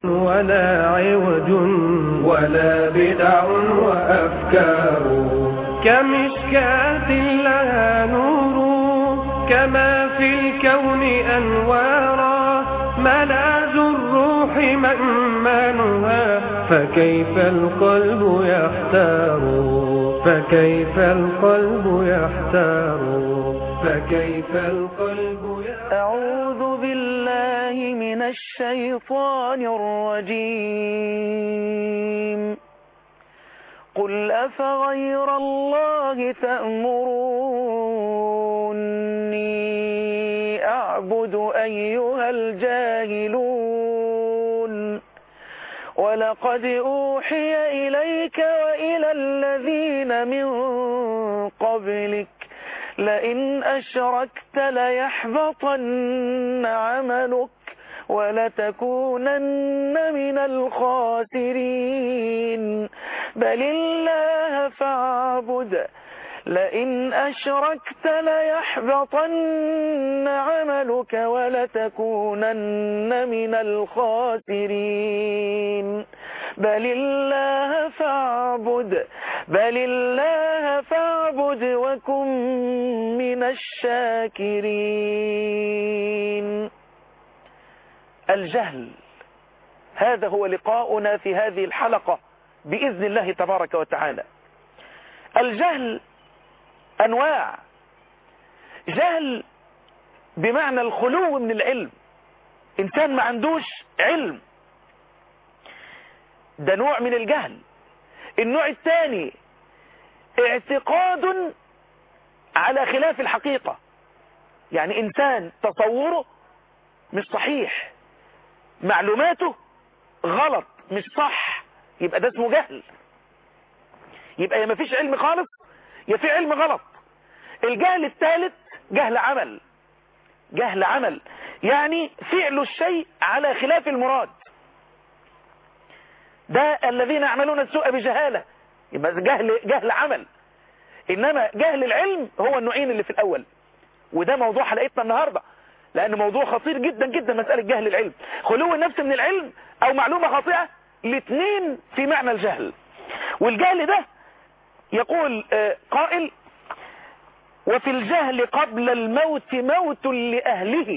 ولا عوج ولا بدع وأفكار كمشكاة لها نور كما في الكون أنوارا ملاذ الروح مأمانها فكيف القلب يحتار فكيف القلب يحتار فكيف القلب يحتار أعوذ بالله من الشيطان الرجيم قل أفغير الله تأمروني أعبد أيها الجاهلون ولقد أوحي إليك وإلى الذين من قبلك لئن أشركت ليحبطن عملك ولتكونن من الخاسرين بل الله فاعبد لئن أشركت ليحبطن عملك ولتكونن من الخاسرين بل الله فاعبد بل الله فاعبد وكن من الشاكرين الجهل هذا هو لقاؤنا في هذه الحلقة بإذن الله تبارك وتعالى الجهل أنواع جهل بمعنى الخلو من العلم إنسان ما عندوش علم ده نوع من الجهل النوع الثاني اعتقاد على خلاف الحقيقة يعني إنسان تصوره مش صحيح معلوماته غلط مش صح يبقى ده اسمه جهل يبقى يا ما فيش علم خالص يا في علم غلط الجهل الثالث جهل عمل جهل عمل يعني فعل الشيء على خلاف المراد ده الذين يعملون السوء بجهالة يبقى جهل, جهل عمل إنما جهل العلم هو النوعين اللي في الأول وده موضوع حلقتنا النهاردة لأن موضوع خطير جدا جدا مسألة جهل العلم خلو النفس من العلم أو معلومة خاطئة الاثنين في معنى الجهل والجهل ده يقول قائل وفي الجهل قبل الموت موت لأهله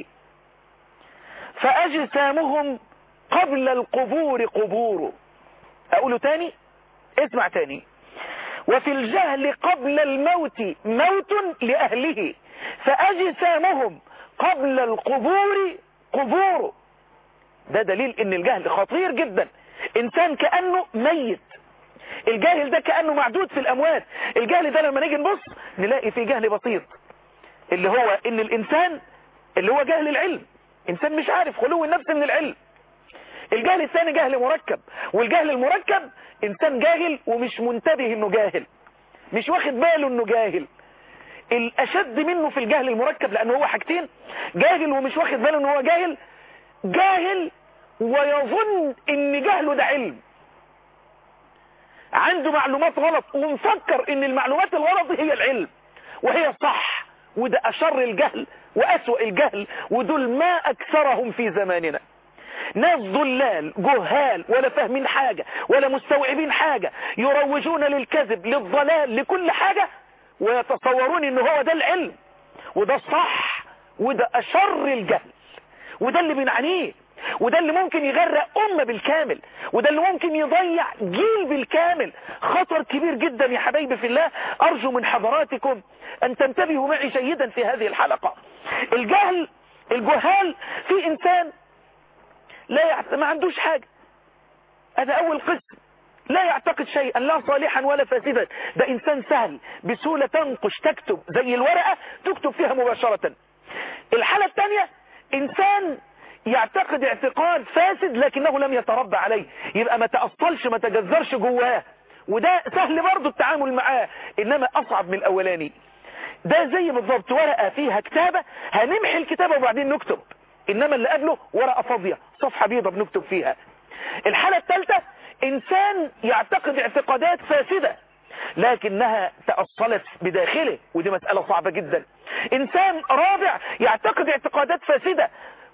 فأجسامهم قبل القبور قبور أقوله تاني اسمع تاني وفي الجهل قبل الموت موت لأهله فأجسامهم قبل القبور قبور ده دليل ان الجهل خطير جدا انسان كأنه ميت الجاهل ده كأنه معدود في الأموات الجهل ده لما نيجي نبص نلاقي فيه جهل بسيط اللي هو ان الإنسان اللي هو جهل العلم إنسان مش عارف خلو النفس من العلم الجهل الثاني جهل مركب والجهل المركب إنسان جاهل ومش منتبه إنه جاهل مش واخد باله إنه جاهل الأشد منه في الجهل المركب لأنه هو حاجتين جاهل ومش واخد باله إنه هو جاهل جاهل ويظن إن جهله ده علم عنده معلومات غلط ومفكر ان المعلومات الغلط هي العلم وهي صح وده اشر الجهل واسوأ الجهل ودول ما اكثرهم في زماننا ناس ضلال جهال ولا فاهمين حاجة ولا مستوعبين حاجة يروجون للكذب للضلال لكل حاجة ويتصورون ان هو ده العلم وده الصح وده اشر الجهل وده اللي بنعانيه وده اللي ممكن يغرق أمة بالكامل وده اللي ممكن يضيع جيل بالكامل خطر كبير جدا يا حبايبي في الله أرجو من حضراتكم أن تنتبهوا معي جيدا في هذه الحلقة الجهل الجهال في إنسان لا يعت... ما عندوش حاجة هذا أول قسم لا يعتقد شيئا لا صالحا ولا فاسدا ده إنسان سهل بسهولة تنقش تكتب زي الورقة تكتب فيها مباشرة الحالة الثانية إنسان يعتقد اعتقاد فاسد لكنه لم يتربى عليه يبقى ما تأصلش ما تجذرش جواه وده سهل برضه التعامل معاه إنما أصعب من الأولاني ده زي بالضبط ورقة فيها كتابة هنمحي الكتابة وبعدين نكتب إنما اللي قبله ورقة فاضية صفحة بيضة بنكتب فيها الحالة الثالثة إنسان يعتقد اعتقادات فاسدة لكنها تأصلت بداخله ودي مسألة صعبة جدا إنسان رابع يعتقد اعتقادات فاسدة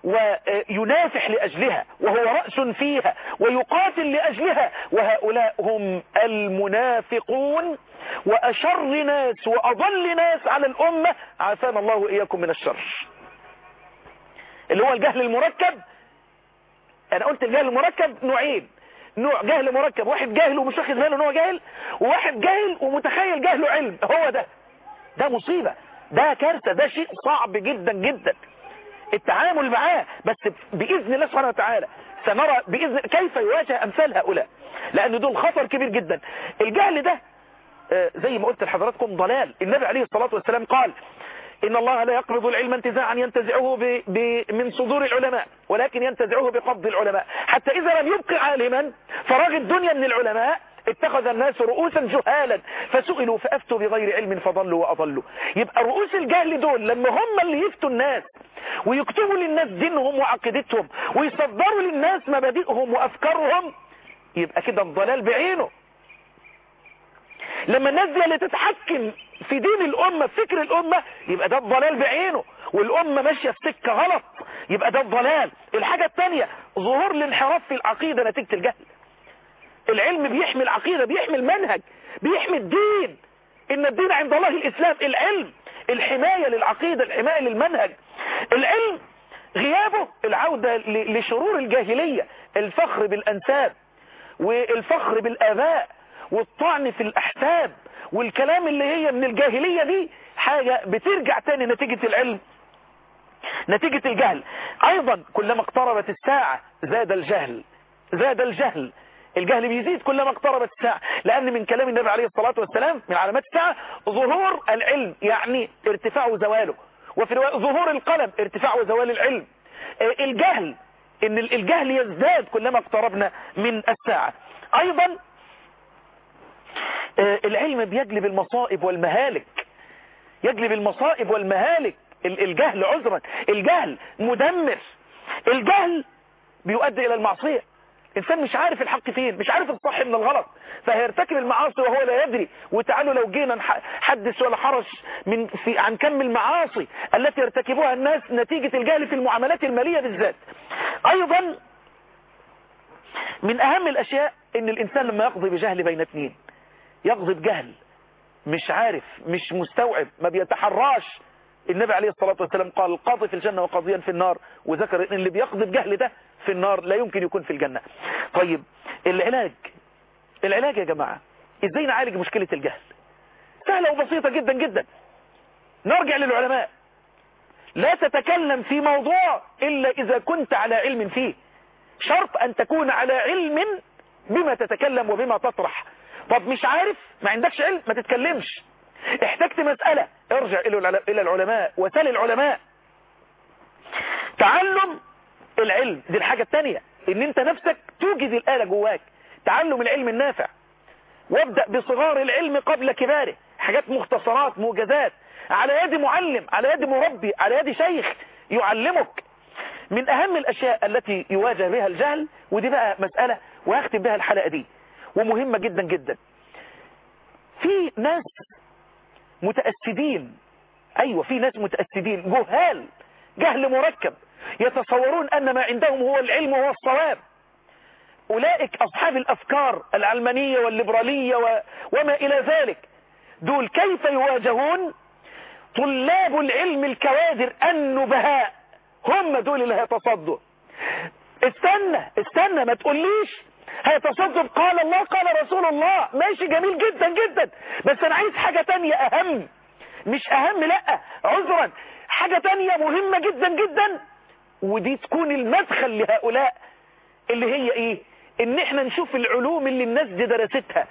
وينافح لأجلها وهو رأس فيها ويقاتل لأجلها وهؤلاء هم المنافقون وأشر ناس وأضل ناس على الأمة عافانا الله وإياكم من الشر اللي هو الجهل المركب أنا قلت الجهل المركب نوعين نوع جهل مركب واحد جاهل ومش واخد باله ان هو جاهل وواحد جاهل ومتخيل جهله علم هو ده ده مصيبة ده كارثة ده شيء صعب جدا جدا التعامل معاه بس بإذن الله سبحانه وتعالى سنرى بإذن كيف يواجه أمثال هؤلاء لأن دول خطر كبير جدا الجهل ده زي ما قلت لحضراتكم ضلال النبي عليه الصلاة والسلام قال إن الله لا يقبض العلم انتزاعا ينتزعه ب... ب... من صدور العلماء ولكن ينتزعه بقبض العلماء حتى إذا لم يبق عالما فراغ الدنيا من العلماء اتخذ الناس رؤوسا جهالا فسئلوا فأفتوا بغير علم فضلوا وأضلوا يبقى رؤوس الجهل دول لما هم اللي يفتوا الناس ويكتبوا للناس دينهم وعقيدتهم ويصدروا للناس مبادئهم وأفكارهم يبقى كده الضلال بعينه لما الناس دي اللي تتحكم في دين الأمة في فكر الأمة يبقى ده الضلال بعينه والأمة ماشية في سكة غلط يبقى ده الضلال الحاجة الثانية ظهور الانحراف في العقيدة نتيجة الجهل العلم بيحمي العقيدة بيحمي المنهج بيحمي الدين إن الدين عند الله الإسلام العلم الحماية للعقيدة الحماية للمنهج العلم غيابه العودة لشرور الجاهلية الفخر بالأنساب والفخر بالآباء والطعن في الأحساب والكلام اللي هي من الجاهلية دي حاجة بترجع تاني نتيجة العلم نتيجة الجهل أيضا كلما اقتربت الساعة زاد الجهل زاد الجهل الجهل بيزيد كلما اقتربت الساعة لأن من كلام النبي عليه الصلاة والسلام من علامات الساعة ظهور العلم يعني ارتفاع وزواله وفي ظهور القلم ارتفاع وزوال العلم الجهل ان الجهل يزداد كلما اقتربنا من الساعة ايضا العلم بيجلب المصائب والمهالك يجلب المصائب والمهالك الجهل عذرا الجهل مدمر الجهل بيؤدي الى المعصية انسان مش عارف الحق فين مش عارف الصح من الغلط فهيرتكب المعاصي وهو لا يدري وتعالوا لو جينا حدث ولا حرج من في عن كم المعاصي التي يرتكبها الناس نتيجة الجهل في المعاملات المالية بالذات ايضا من اهم الاشياء ان الانسان لما يقضي بجهل بين اثنين يقضي بجهل مش عارف مش مستوعب ما بيتحراش النبي عليه الصلاة والسلام قال القاضي في الجنة وقاضيا في النار وذكر ان اللي بيقضي بجهل ده في النار لا يمكن يكون في الجنة طيب العلاج العلاج يا جماعة ازاي نعالج مشكلة الجهل سهلة وبسيطة جدا جدا نرجع للعلماء لا تتكلم في موضوع إلا إذا كنت على علم فيه شرط أن تكون على علم بما تتكلم وبما تطرح طب مش عارف ما عندكش علم ما تتكلمش احتجت مسألة ارجع إلى العلماء وسال العلماء تعلم العلم دي الحاجة التانية ان انت نفسك توجد الآلة جواك تعلم العلم النافع وابدأ بصغار العلم قبل كباره حاجات مختصرات موجزات على يد معلم على يد مربي على يد شيخ يعلمك من اهم الاشياء التي يواجه بها الجهل ودي بقى مسألة وهختم بها الحلقة دي ومهمة جدا جدا في ناس متأسدين ايوه في ناس متأسدين جهال جهل مركب يتصورون ان ما عندهم هو العلم وهو الصواب اولئك اصحاب الافكار العلمانية والليبرالية و... وما الى ذلك دول كيف يواجهون طلاب العلم الكوادر النبهاء هم دول اللي هيتصدوا استنى استنى ما تقوليش هيتصدوا قال الله قال رسول الله ماشي جميل جدا جدا بس انا عايز حاجة تانية اهم مش اهم لا عذرا حاجة تانية مهمة جدا جدا ودي تكون المدخل لهؤلاء اللي هي ايه ان احنا نشوف العلوم اللي الناس دي درستها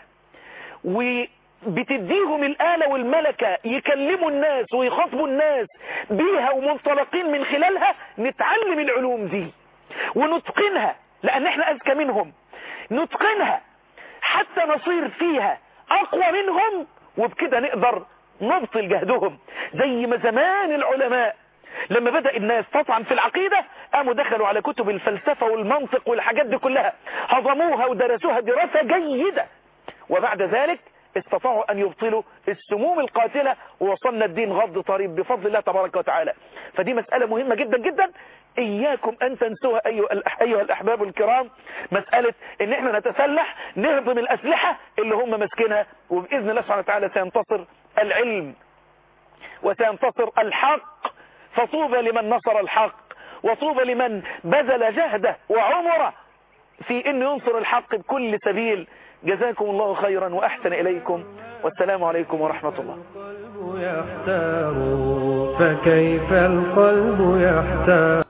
وبتديهم الآلة والملكة يكلموا الناس ويخاطبوا الناس بيها ومنطلقين من خلالها نتعلم العلوم دي ونتقنها لان احنا اذكى منهم نتقنها حتى نصير فيها اقوى منهم وبكده نقدر نبطل جهدهم زي ما زمان العلماء لما بدأ الناس تطعن في العقيدة قاموا دخلوا على كتب الفلسفة والمنطق والحاجات دي كلها هضموها ودرسوها دراسة جيدة وبعد ذلك استطاعوا أن يبطلوا السموم القاتلة ووصلنا الدين غض طريق بفضل الله تبارك وتعالى فدي مسألة مهمة جدا جدا إياكم أن تنسوها أيها, الأح- أيها الأحباب الكرام مسألة إن إحنا نتسلح نهضم الأسلحة اللي هم ماسكينها وبإذن الله سبحانه وتعالى سينتصر العلم وسينتصر الحق فطوبى لمن نصر الحق وطوبى لمن بذل جهده وعمره في أن ينصر الحق بكل سبيل جزاكم الله خيرا وأحسن إليكم والسلام عليكم ورحمة الله القلب يحتار فكيف القلب يحتار